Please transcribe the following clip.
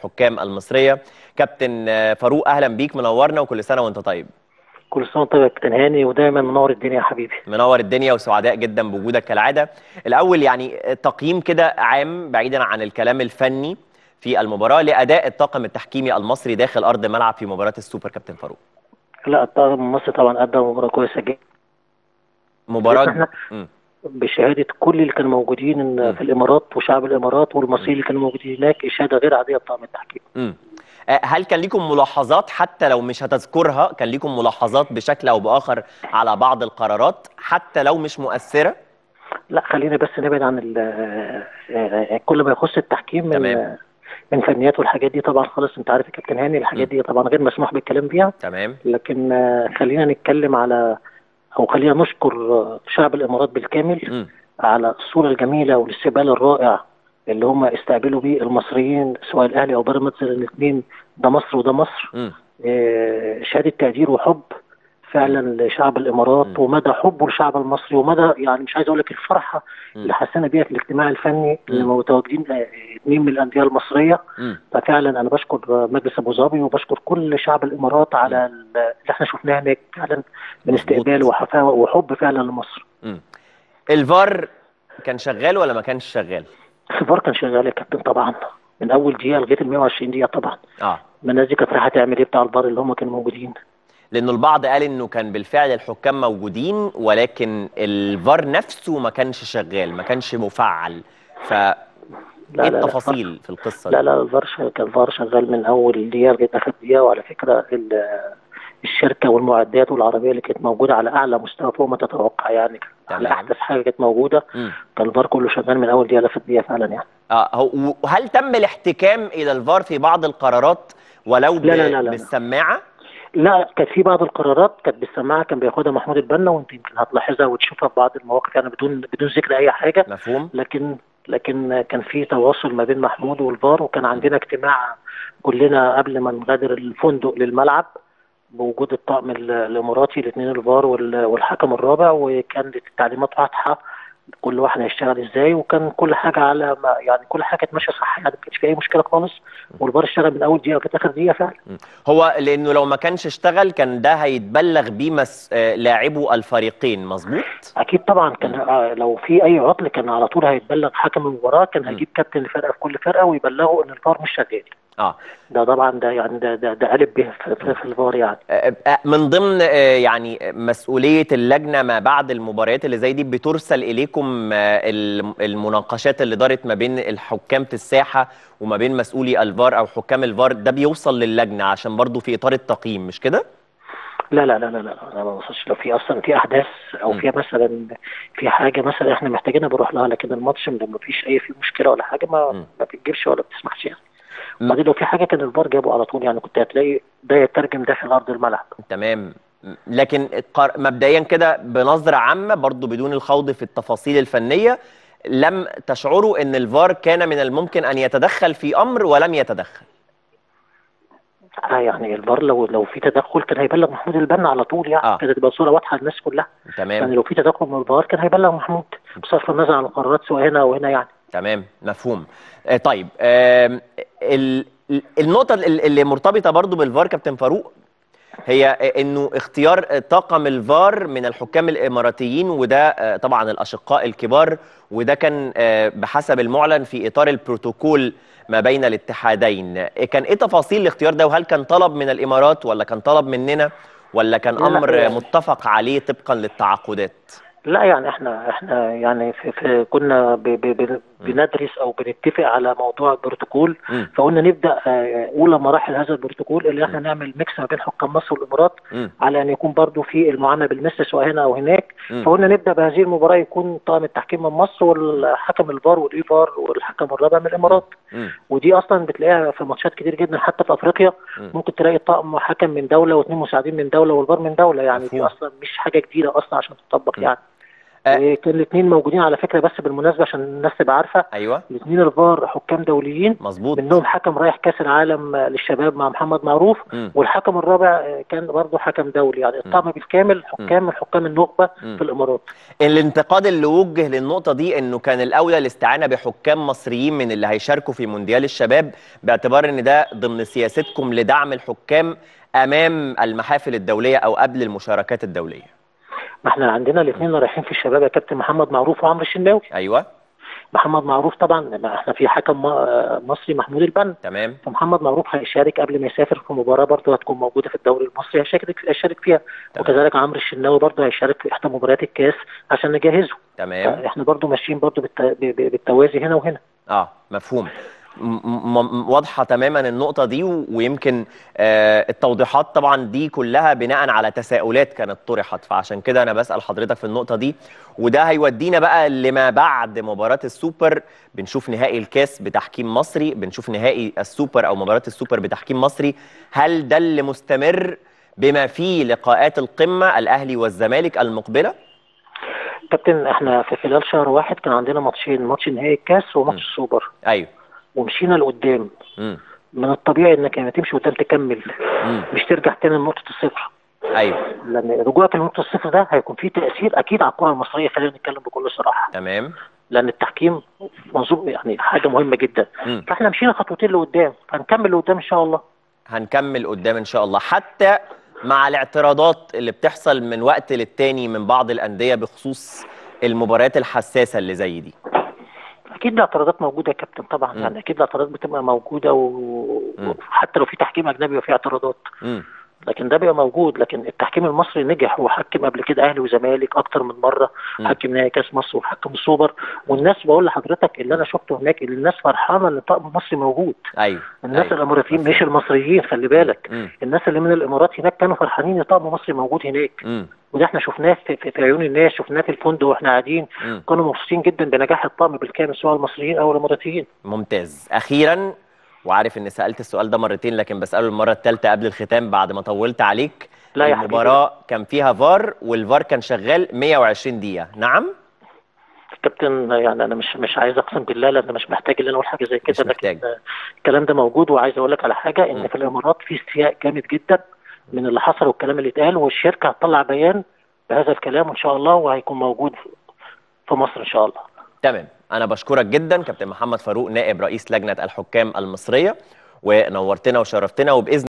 الحكام المصريه كابتن آه، فاروق اهلا بيك منورنا وكل سنه وانت طيب كل سنه وانت طيب يا كابتن هاني ودايما منور الدنيا يا حبيبي منور الدنيا وسعداء جدا بوجودك كالعاده الاول يعني تقييم كده عام بعيدا عن الكلام الفني في المباراه لاداء الطاقم التحكيمي المصري داخل ارض الملعب في مباراه السوبر كابتن فاروق لا الطاقم المصري طبعا ادى مباراه كويسه جدا مباراه احنا مم. بشهاده كل اللي كانوا موجودين مم. في الامارات وشعب الامارات والمصريين اللي كانوا موجودين هناك اشاده غير عاديه بطاقم التحكيم مم. آه، هل كان ليكم ملاحظات حتى لو مش هتذكرها كان ليكم ملاحظات بشكل او باخر على بعض القرارات حتى لو مش مؤثره لا خلينا بس نبعد عن ال- آه، كل ما يخص التحكيم من تمام. من فنيات والحاجات دي طبعا خالص انت عارف يا كابتن هاني الحاجات دي طبعا غير مسموح بالكلام فيها تمام لكن آه، خلينا نتكلم على او خلينا نشكر آه، شعب الامارات بالكامل مم. على الصوره الجميله والاستقبال الرائع اللي هم استقبلوا بيه المصريين سواء الاهلي او بيراميدز الاثنين ده مصر وده مصر مم. آه، شهاده تقدير وحب فعلا لشعب الامارات مم. ومدى حبه للشعب المصري ومدى يعني مش عايز اقول لك الفرحه مم. اللي حسينا بيها في الاجتماع الفني اللي مم. متواجدين آه، اثنين من الانديه المصريه مم. ففعلا انا بشكر مجلس ابو ظبي وبشكر كل شعب الامارات على ال- اللي احنا شفناه هناك فعلا من مظبوط. استقبال وحفاوه وحب فعلا لمصر. مم. الفار كان شغال ولا ما كانش شغال الفار كان شغال يا كابتن طبعا من اول دقيقه لغايه ال 120 دقيقه طبعا. اه ما الناس دي كانت رايحه تعمل ايه بتاع الفار اللي هم كانوا موجودين. لانه البعض قال انه كان بالفعل الحكام موجودين ولكن الفار نفسه ما كانش شغال ما كانش مفعل ف لا ايه لا لا التفاصيل في القصه لا دي لا الفار شغال- كان الفار شغال من اول دقيقه لغايه اخر دقيقه وعلى فكره ال- الشركه والمعدات والعربيه اللي كانت موجوده على اعلى مستوى فوق ما تتوقع يعني على تمام. احدث حاجه كانت موجوده مم. كان الفار كله شغال من اول دقيقه لاخر دقيقه فعلا يعني. اه هو- وهل تم الاحتكام الى الفار في بعض القرارات ولو ب... لا لا لا لا. بالسماعه لا كانت في بعض القرارات كانت بالسماعه كان بياخدها محمود البنا وانت يمكن هتلاحظها وتشوفها في بعض المواقف يعني بدون بدون ذكر اي حاجه مفهوم لكن لكن كان في تواصل ما بين محمود والفار وكان عندنا اجتماع كلنا قبل ما نغادر الفندق للملعب بوجود الطاقم ال- الاماراتي الاثنين الفار وال- والحكم الرابع وكانت التعليمات واضحه كل واحد هيشتغل ازاي وكان كل حاجه على ما يعني كل حاجه كانت ماشيه صح يعني ما كانش في اي مشكله خالص والفار اشتغل من اول دقيقه لغايه اخر دقيقه فعلا هو لانه لو ما كانش اشتغل كان ده هيتبلغ بيه مس... آه، لاعبو الفريقين مظبوط اكيد طبعا كان آه، لو في اي عطل كان على طول هيتبلغ حكم المباراه كان هيجيب كابتن الفرقه في كل فرقه ويبلغه ان الفار مش شغال اه ده طبعا ده يعني ده ده, ده قالب به في, في, في الفار يعني آه، آه، من ضمن آه، يعني مسؤولية اللجنة ما بعد المباريات اللي زي دي بترسل إليكم آه، الم- المناقشات اللي دارت ما بين الحكام في الساحة وما بين مسؤولي الفار أو حكام الفار ده بيوصل للجنة عشان برضو في إطار التقييم مش كده؟ لا لا لا لا لا انا ما بوصلش لو في اصلا في احداث او م. في مثلا في حاجه مثلا احنا محتاجينها بنروح لها لكن الماتش لما ما فيش اي فيه مشكله ولا حاجه ما م. ما بتجيبش ولا بتسمحش يعني م. وبعدين لو في حاجه كان الفار جابه على طول يعني كنت هتلاقي ده يترجم داخل ارض الملعب تمام لكن قر- مبدئيا كده بنظرة عامة برضو بدون الخوض في التفاصيل الفنية لم تشعروا أن الفار كان من الممكن أن يتدخل في أمر ولم يتدخل آه يعني الفار لو لو في تدخل كان هيبلغ محمود البنا على طول يعني آه. كانت تبقى الصوره واضحه للناس كلها يعني تمام لو في تدخل من الفار كان هيبلغ محمود بصرف النظر عن القرارات سواء هنا او هنا يعني تمام مفهوم آه، طيب آم، ال- ال- النقطة ال- اللي مرتبطة برضو بالفار كابتن فاروق هي انه اختيار طاقم الفار من الحكام الاماراتيين وده آه، طبعا الاشقاء الكبار وده كان آه، بحسب المعلن في اطار البروتوكول ما بين الاتحادين آه، كان ايه تفاصيل الاختيار ده وهل كان طلب من الامارات ولا كان طلب مننا ولا كان لا، لا، امر يعني- متفق عليه طبقا للتعاقدات لا يعني احنا احنا يعني في في كنا ب ب ب بندرس او بنتفق على موضوع البروتوكول مم. فقلنا نبدا آه، اولى مراحل هذا البروتوكول اللي احنا نعمل ميكس ما بين حكام مصر والامارات مم. على ان يكون برضو في المعامله بالمثل سواء هنا او هناك مم. فقلنا نبدا بهذه المباراه يكون طاقم التحكيم من مصر والحكم الفار والايفار والحكم الرابع من الامارات مم. ودي اصلا بتلاقيها في ماتشات كتير جدا حتى في افريقيا مم. ممكن تلاقي طاقم حكم من دوله واثنين مساعدين من دوله والفار من دوله يعني دي مفهوم. اصلا مش حاجه جديده اصلا عشان تطبق مم. يعني آه. وكان الاثنين موجودين على فكره بس بالمناسبه عشان الناس تبقى عارفه ايوه الاثنين الفار حكام دوليين مظبوط منهم حكم رايح كاس العالم للشباب مع محمد معروف مم. والحكم الرابع كان برضه حكم دولي يعني الطقم بالكامل حكام من حكام النخبه مم. في الامارات الانتقاد اللي وجه للنقطة دي انه كان الاولى الاستعانة بحكام مصريين من اللي هيشاركوا في مونديال الشباب باعتبار ان ده ضمن سياستكم لدعم الحكام امام المحافل الدولية او قبل المشاركات الدولية ما احنا عندنا الاثنين اللي رايحين في الشباب يا كابتن محمد معروف وعمرو الشناوي ايوه محمد معروف طبعا ما احنا في حكم م- مصري محمود البنا تمام فمحمد معروف هيشارك قبل ما يسافر في مباراه برضه هتكون موجوده في الدوري المصري هيشارك هيشارك فيها تمام. وكذلك عمرو الشناوي برضه هيشارك في احدى مباريات الكاس عشان نجهزه تمام احنا برضه ماشيين برضه بالت... ب- ب- بالتوازي هنا وهنا اه مفهوم م- م- واضحة تماما النقطة دي و- ويمكن آه التوضيحات طبعا دي كلها بناء على تساؤلات كانت طرحت فعشان كده أنا بسأل حضرتك في النقطة دي وده هيودينا بقى لما بعد مباراة السوبر بنشوف نهائي الكاس بتحكيم مصري بنشوف نهائي السوبر أو مباراة السوبر بتحكيم مصري هل ده اللي مستمر بما فيه لقاءات القمة الأهلي والزمالك المقبلة؟ كابتن احنا في خلال شهر واحد كان عندنا ماتشين ماتش نهائي الكاس وماتش م. السوبر أيوه ومشينا لقدام مم. من الطبيعي انك لما تمشي قدام تكمل مم. مش ترجع تاني لنقطه الصفر أيوه لان رجوعك لنقطه الصفر ده هيكون فيه تاثير اكيد على الكره المصريه خلينا نتكلم بكل صراحه تمام لان التحكيم منظوم يعني حاجه مهمه جدا مم. فاحنا مشينا خطوتين لقدام فهنكمل لقدام ان شاء الله هنكمل قدام ان شاء الله حتى مع الاعتراضات اللي بتحصل من وقت للتاني من بعض الانديه بخصوص المباريات الحساسه اللي زي دي اكيد الاعتراضات موجوده يا كابتن طبعا مم. يعني اكيد الاعتراضات بتبقى موجوده و- مم. وحتى لو في تحكيم اجنبي وفي اعتراضات امم لكن ده بيبقى موجود لكن التحكيم المصري نجح وحكم قبل كده اهلي وزمالك اكتر من مره مم. حكم نهائي كاس مصر وحكم السوبر والناس بقول لحضرتك اللي انا شفته هناك اللي الناس فرحانه ان الطقم المصري موجود ايوه الناس أيوة. الاماراتيين مفهوم. مش المصريين خلي بالك امم الناس اللي من الامارات هناك كانوا فرحانين ان طقم مصري موجود هناك امم وده احنا شفناه في, في, في عيون الناس شفناه في الفندق واحنا قاعدين امم كانوا مبسوطين جدا بنجاح الطقم بالكامل سواء المصريين او الاماراتيين ممتاز اخيرا وعارف ان سالت السؤال ده مرتين لكن بساله المره الثالثه قبل الختام بعد ما طولت عليك لا يا حبيبي. المباراه كان فيها فار والفار كان شغال 120 دقيقه نعم كابتن يعني انا مش مش عايز اقسم بالله لان مش محتاج ان انا اقول حاجه زي مش كده محتاج. لكن آه، الكلام ده موجود وعايز اقول لك على حاجه ان مم. في الامارات في استياء جامد جدا من اللي حصل والكلام اللي اتقال والشركه هتطلع بيان بهذا الكلام ان شاء الله وهيكون موجود في مصر ان شاء الله تمام انا بشكرك جدا كابتن محمد فاروق نائب رئيس لجنه الحكام المصريه ونورتنا وشرفتنا وباذن